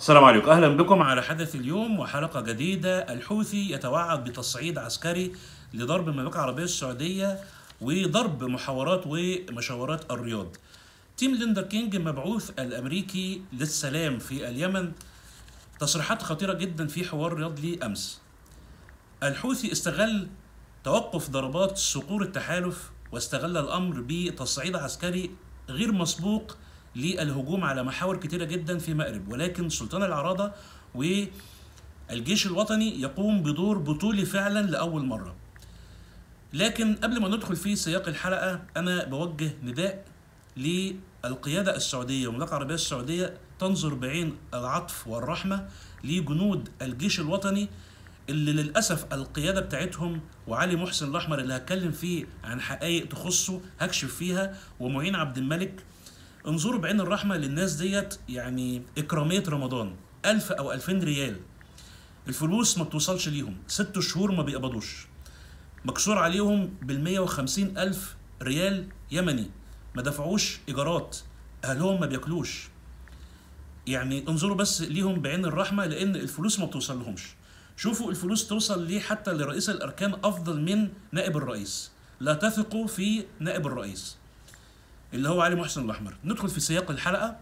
السلام عليكم اهلا بكم على حدث اليوم وحلقه جديده الحوثي يتوعد بتصعيد عسكري لضرب المملكه العربيه السعوديه وضرب محاورات ومشاورات الرياض تيم ليندر كينج المبعوث الامريكي للسلام في اليمن تصريحات خطيره جدا في حوار الرياض لي امس الحوثي استغل توقف ضربات صقور التحالف واستغل الامر بتصعيد عسكري غير مسبوق للهجوم على محاور كتيرة جدا في مأرب ولكن سلطان العراضة والجيش الوطني يقوم بدور بطولي فعلا لأول مرة لكن قبل ما ندخل في سياق الحلقة أنا بوجه نداء للقيادة السعودية والمملكة العربية السعودية تنظر بعين العطف والرحمة لجنود الجيش الوطني اللي للأسف القيادة بتاعتهم وعلي محسن الأحمر اللي هتكلم فيه عن حقائق تخصه هكشف فيها ومعين عبد الملك انظروا بعين الرحمة للناس ديت يعني إكرامية رمضان ألف أو ألفين ريال الفلوس ما بتوصلش ليهم ست شهور ما بيقبضوش مكسور عليهم بالمية وخمسين ألف ريال يمني ما دفعوش إيجارات أهلهم ما بياكلوش يعني انظروا بس ليهم بعين الرحمة لأن الفلوس ما بتوصل لهمش شوفوا الفلوس توصل ليه حتى لرئيس الأركان أفضل من نائب الرئيس لا تثقوا في نائب الرئيس اللي هو علي محسن الأحمر ندخل في سياق الحلقة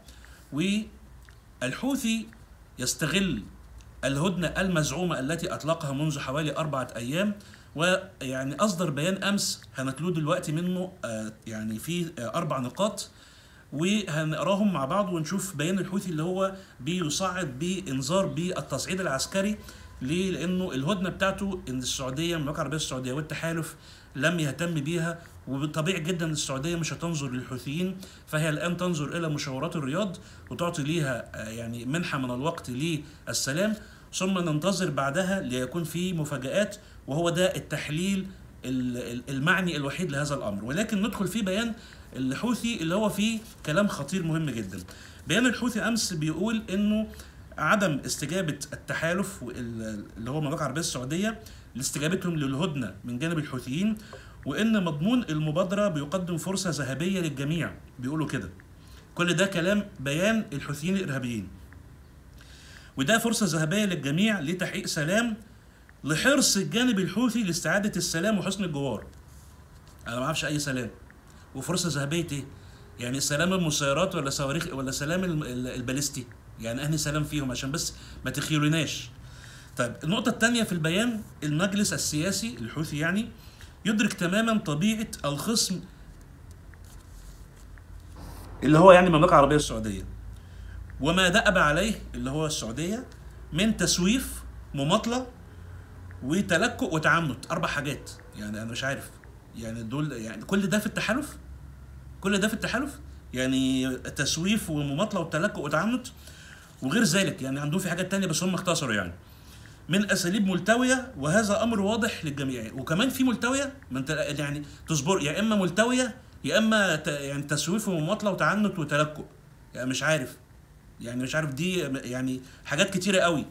والحوثي يستغل الهدنة المزعومة التي أطلقها منذ حوالي أربعة أيام ويعني أصدر بيان أمس هنتلوه دلوقتي منه آه يعني في آه أربع نقاط وهنقراهم مع بعض ونشوف بيان الحوثي اللي هو بيصعد بإنذار بالتصعيد العسكري ليه؟ لأنه الهدنة بتاعته إن السعودية المملكة العربية السعودية والتحالف لم يهتم بيها وطبيعي جدا السعوديه مش هتنظر للحوثيين فهي الان تنظر الى مشاورات الرياض وتعطي ليها يعني منحه من الوقت للسلام ثم ننتظر بعدها ليكون في مفاجات وهو ده التحليل المعني الوحيد لهذا الامر ولكن ندخل في بيان الحوثي اللي هو فيه كلام خطير مهم جدا بيان الحوثي امس بيقول انه عدم استجابه التحالف اللي هو المملكه العربيه السعوديه لاستجابتهم للهدنه من جانب الحوثيين وان مضمون المبادره بيقدم فرصه ذهبيه للجميع بيقولوا كده كل ده كلام بيان الحوثيين الارهابيين وده فرصه ذهبيه للجميع لتحقيق سلام لحرص الجانب الحوثي لاستعاده السلام وحسن الجوار انا ما اعرفش اي سلام وفرصه ذهبيه ايه يعني سلام المسيرات ولا صواريخ ولا سلام الباليستي يعني اهني سلام فيهم عشان بس ما تخيلوناش طيب النقطة الثانية في البيان المجلس السياسي الحوثي يعني يدرك تماما طبيعة الخصم اللي هو يعني المملكة العربية السعودية وما دأب عليه اللي هو السعودية من تسويف مماطلة وتلكؤ وتعنت أربع حاجات يعني أنا مش عارف يعني دول يعني كل ده في التحالف كل ده في التحالف يعني تسويف ومماطلة وتلكؤ وتعنت وغير ذلك يعني عندهم في حاجات تانية بس هم اختصروا يعني من اساليب ملتويه وهذا امر واضح للجميع وكمان في ملتويه ما انت يعني تصبر يا اما ملتويه يا اما ت... يعني تسويف ومماطله وتعنت وتلكؤ يعني مش عارف يعني مش عارف دي يعني حاجات كتيره قوي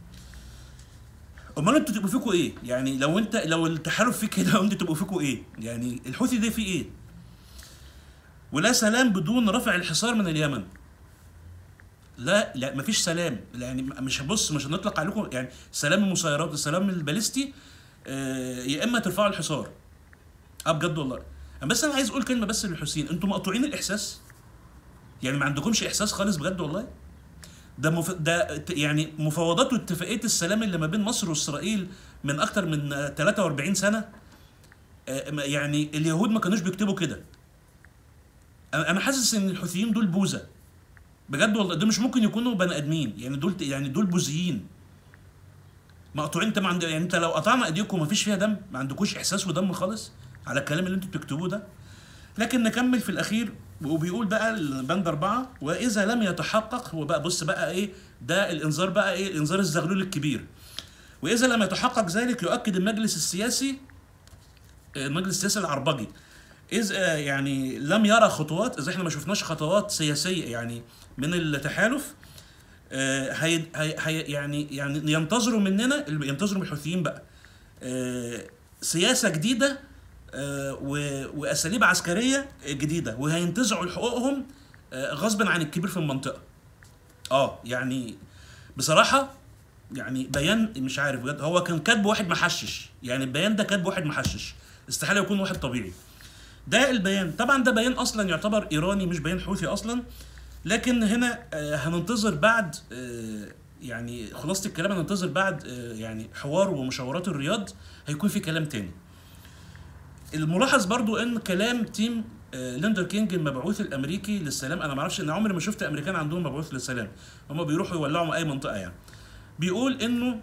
امال انتوا تبقوا فيكوا ايه يعني لو انت لو التحالف فيه كده انتوا تبقوا فيكوا ايه يعني الحوثي ده فيه ايه ولا سلام بدون رفع الحصار من اليمن لا لا مفيش سلام يعني مش هبص مش هنطلق عليكم يعني سلام المسيرات السلام الباليستي آه يا اما ترفعوا الحصار اه بجد والله انا بس انا عايز اقول كلمه بس للحسين انتوا مقطوعين الاحساس يعني ما عندكمش احساس خالص بجد والله ده مف... ده يعني مفاوضات واتفاقيه السلام اللي ما بين مصر واسرائيل من اكتر من 43 سنه آه يعني اليهود ما كانوش بيكتبوا كده انا حاسس ان الحوثيين دول بوذا بجد والله دول مش ممكن يكونوا بني ادمين يعني دول يعني دول بوذيين مقطوعين انت ما عند يعني انت لو قطعنا ايديكم ما فيش فيها دم ما عندكوش احساس ودم خالص على الكلام اللي انتوا بتكتبوه ده لكن نكمل في الاخير وبيقول بقى البند اربعه واذا لم يتحقق هو بقى بص بقى ايه ده الانذار بقى ايه الانذار الزغلول الكبير واذا لم يتحقق ذلك يؤكد المجلس السياسي المجلس السياسي العربجي إذ يعني لم يرى خطوات إذا إحنا ما شفناش خطوات سياسية يعني من التحالف هي هي يعني يعني ينتظروا مننا ينتظروا من الحوثيين بقى سياسة جديدة وأساليب عسكرية جديدة وهينتزعوا حقوقهم غصبا عن الكبير في المنطقة اه يعني بصراحه يعني بيان مش عارف بجد هو كان كاتب واحد محشش يعني البيان ده كاتب واحد محشش استحاله يكون واحد طبيعي ده البيان طبعا ده بيان اصلا يعتبر ايراني مش بيان حوثي اصلا لكن هنا آه، هننتظر بعد آه، يعني خلاصه الكلام هننتظر بعد آه، يعني حوار ومشاورات الرياض هيكون في كلام تاني الملاحظ برضو ان كلام تيم آه، ليندر كينج المبعوث الامريكي للسلام انا ما اعرفش ان عمري ما شفت امريكان عندهم مبعوث للسلام هم بيروحوا يولعوا اي منطقه يعني بيقول انه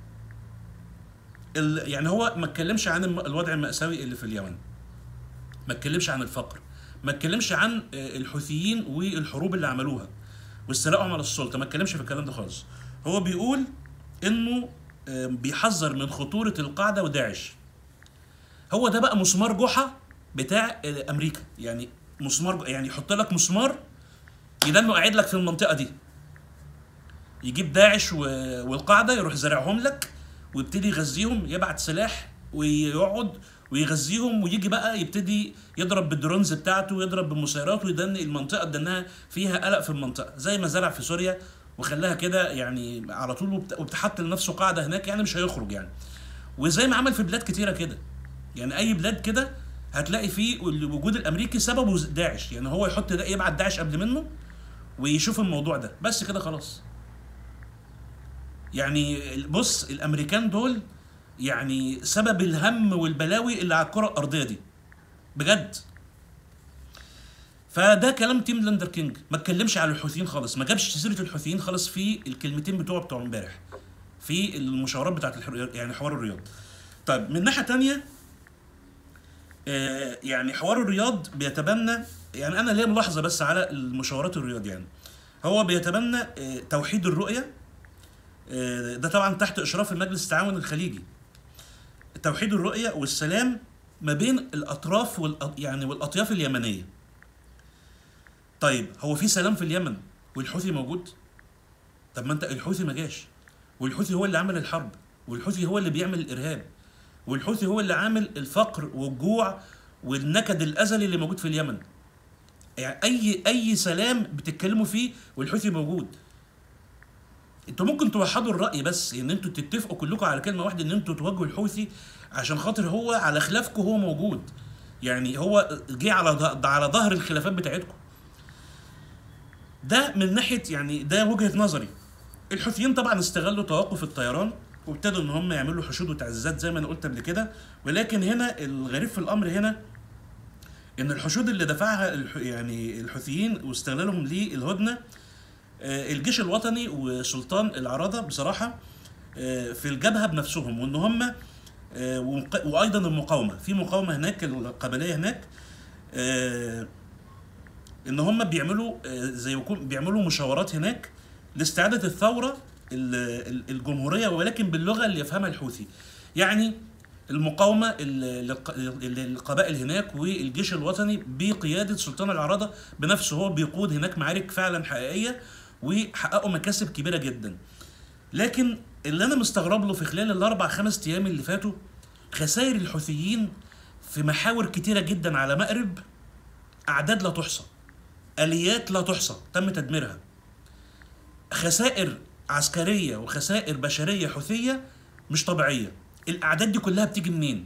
ال- يعني هو ما اتكلمش عن الم- الوضع المأساوي اللي في اليمن ما اتكلمش عن الفقر ما اتكلمش عن آه، الحوثيين والحروب اللي عملوها واستيلائهم على السلطه ما اتكلمش في الكلام ده خالص هو بيقول انه آه، بيحذر من خطوره القاعده وداعش هو ده بقى مسمار جحا بتاع آه، امريكا يعني مسمار ج- يعني يحط لك مسمار يدنه قاعد لك في المنطقه دي يجيب داعش و- والقاعده يروح زارعهم لك ويبتدي يغذيهم يبعت سلاح ويقعد ويغذيهم ويجي بقى يبتدي يضرب بالدرونز بتاعته ويضرب بالمسيرات ويدني المنطقه دنها فيها قلق في المنطقه زي ما زرع في سوريا وخلاها كده يعني على طول وبت- وبتحط لنفسه قاعده هناك يعني مش هيخرج يعني وزي ما عمل في بلاد كتيره كده يعني اي بلاد كده هتلاقي فيه الوجود الامريكي سببه داعش يعني هو يحط ده يبعت داعش قبل منه ويشوف الموضوع ده بس كده خلاص يعني بص الامريكان دول يعني سبب الهم والبلاوي اللي على الكره الارضيه دي بجد فده كلام تيم لندر كينج ما اتكلمش على الحوثيين خالص ما جابش سيره الحوثيين خالص في الكلمتين بتوعه بتوع امبارح في المشاورات بتاعت الحر... يعني حوار الرياض طيب من ناحيه تانية آه، يعني حوار الرياض بيتبنى يعني انا ليا ملاحظه بس على المشاورات الرياض يعني هو بيتبنى آه، توحيد الرؤيه آه، ده طبعا تحت اشراف المجلس التعاون الخليجي توحيد الرؤيه والسلام ما بين الاطراف والأ... يعني والاطياف اليمنيه طيب هو في سلام في اليمن والحوثي موجود طب ما انت الحوثي ما جاش والحوثي هو اللي عمل الحرب والحوثي هو اللي بيعمل الارهاب والحوثي هو اللي عامل الفقر والجوع والنكد الازلي اللي موجود في اليمن يعني اي اي سلام بتتكلموا فيه والحوثي موجود انتوا ممكن توحدوا الراي بس ان انتوا تتفقوا كلكم على كلمه واحده ان انتوا تواجهوا الحوثي عشان خاطر هو على خلافكم هو موجود يعني هو جه على ظ- على ظهر الخلافات بتاعتكم ده من ناحيه يعني ده وجهه نظري الحوثيين طبعا استغلوا توقف الطيران وابتدوا ان هم يعملوا حشود وتعزيزات زي ما انا قلت قبل كده ولكن هنا الغريب في الامر هنا ان الحشود اللي دفعها الح... يعني الحوثيين واستغلالهم للهدنه آه، الجيش الوطني وسلطان العراضه بصراحه آه، في الجبهه بنفسهم وان هم آه، ومق- وايضا المقاومه في مقاومه هناك القبليه هناك آه، ان هم بيعملوا آه، زي يكون بيعملوا مشاورات هناك لاستعاده الثوره ال- ال- الجمهوريه ولكن باللغه اللي يفهمها الحوثي يعني المقاومه ال- للق- ال- القبائل هناك والجيش الوطني بقياده سلطان العراضه بنفسه هو بيقود هناك معارك فعلا حقيقيه وحققوا مكاسب كبيره جدا لكن اللي انا مستغرب له في خلال الاربع خمس ايام اللي فاتوا خسائر الحوثيين في محاور كتيره جدا على مأرب اعداد لا تحصى اليات لا تحصى تم تدميرها خسائر عسكريه وخسائر بشريه حوثيه مش طبيعيه الاعداد دي كلها بتيجي منين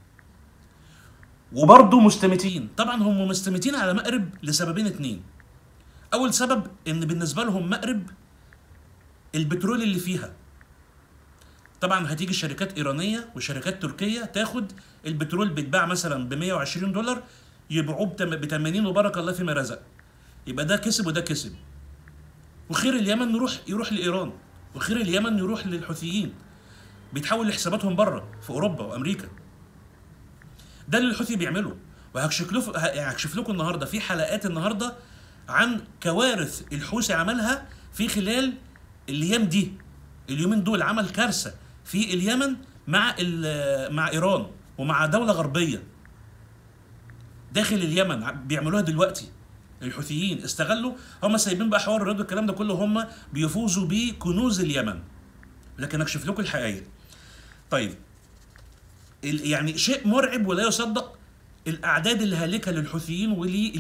وبرضه مستمتين طبعا هم مستمتين على مأرب لسببين اتنين اول سبب ان بالنسبه لهم مأرب البترول اللي فيها طبعا هتيجي شركات ايرانيه وشركات تركيه تاخد البترول بيتباع مثلا ب 120 دولار يبيعوه ب 80 وبارك الله فيما رزق يبقى ده كسب وده كسب وخير اليمن يروح يروح لايران وخير اليمن يروح للحوثيين بيتحول لحساباتهم بره في اوروبا وامريكا ده اللي الحوثي بيعمله وهكشف لكم هكشف لكم النهارده في حلقات النهارده عن كوارث الحوثي عملها في خلال الايام دي اليومين دول عمل كارثه في اليمن مع ال- مع ايران ومع دوله غربيه داخل اليمن ع- بيعملوها دلوقتي الحوثيين استغلوا هم سايبين بقى حوار الرياض والكلام ده كله هم بيفوزوا بكنوز اليمن لكن اكشف لكم الحقائق طيب ال- يعني شيء مرعب ولا يصدق الاعداد الهالكه للحوثيين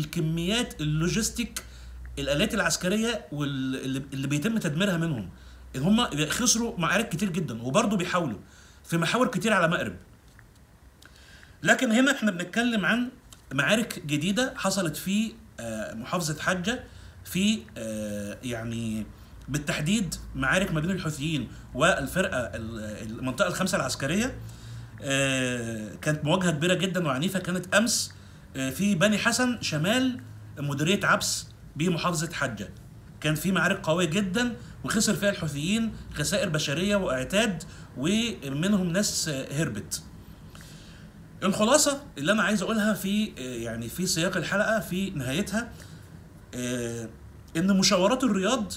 وللكميات اللوجيستيك الالات العسكريه واللي اللي بيتم تدميرها منهم ان هم خسروا معارك كتير جدا وبرضه بيحاولوا في محاور كتير على مأرب لكن هنا احنا بنتكلم عن معارك جديده حصلت في آه، محافظه حجه في آه، يعني بالتحديد معارك ما بين الحوثيين والفرقه ال- المنطقه الخمسه العسكريه آه، كانت مواجهه كبيره جدا وعنيفه كانت امس آه، في بني حسن شمال مديريه عبس بمحافظه حجه كان في معارك قويه جدا وخسر فيها الحوثيين خسائر بشريه واعتاد ومنهم ناس آه، هربت الخلاصه اللي انا عايز اقولها في آه، يعني في سياق الحلقه في نهايتها آه، ان مشاورات الرياض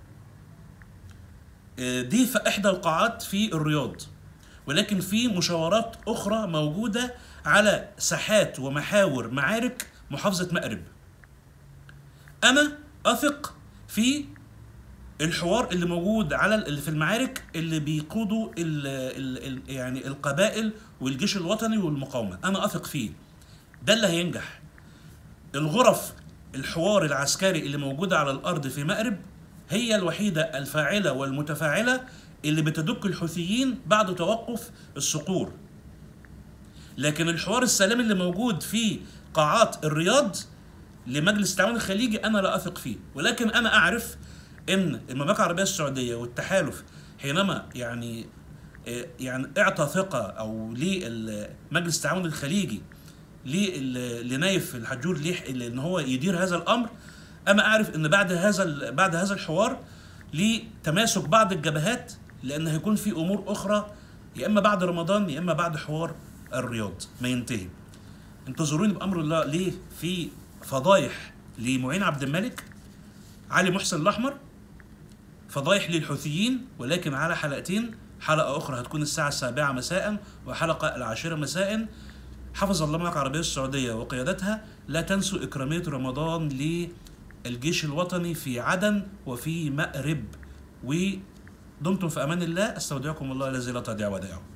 آه، دي في احدى القاعات في الرياض ولكن في مشاورات اخرى موجوده على ساحات ومحاور معارك محافظه مأرب انا اثق في الحوار اللي موجود على اللي في المعارك اللي بيقودوا ال ال ال يعني القبائل والجيش الوطني والمقاومه انا اثق فيه ده اللي هينجح الغرف الحوار العسكري اللي موجوده على الارض في مأرب هي الوحيده الفاعله والمتفاعله اللي بتدك الحوثيين بعد توقف الصقور لكن الحوار السلامي اللي موجود في قاعات الرياض لمجلس التعاون الخليجي انا لا اثق فيه ولكن انا اعرف ان المملكه العربيه السعوديه والتحالف حينما يعني آه، يعني اعطى ثقه او لمجلس التعاون الخليجي لل- لنايف الحجور ليح ان هو يدير هذا الامر انا اعرف ان بعد هذا ال- بعد هذا الحوار لتماسك بعض الجبهات لان هيكون في امور اخرى يا اما بعد رمضان يا اما بعد حوار الرياض ما ينتهي انتظروني بامر الله ليه في فضايح لمعين عبد الملك علي محسن الاحمر فضايح للحوثيين ولكن على حلقتين حلقه اخرى هتكون الساعه السابعه مساء وحلقه العاشره مساء حفظ الله المملكه العربيه السعوديه وقيادتها لا تنسوا اكراميه رمضان للجيش الوطني في عدن وفي مأرب ودمتم في امان الله استودعكم الله الذي لا تضيع ودائعه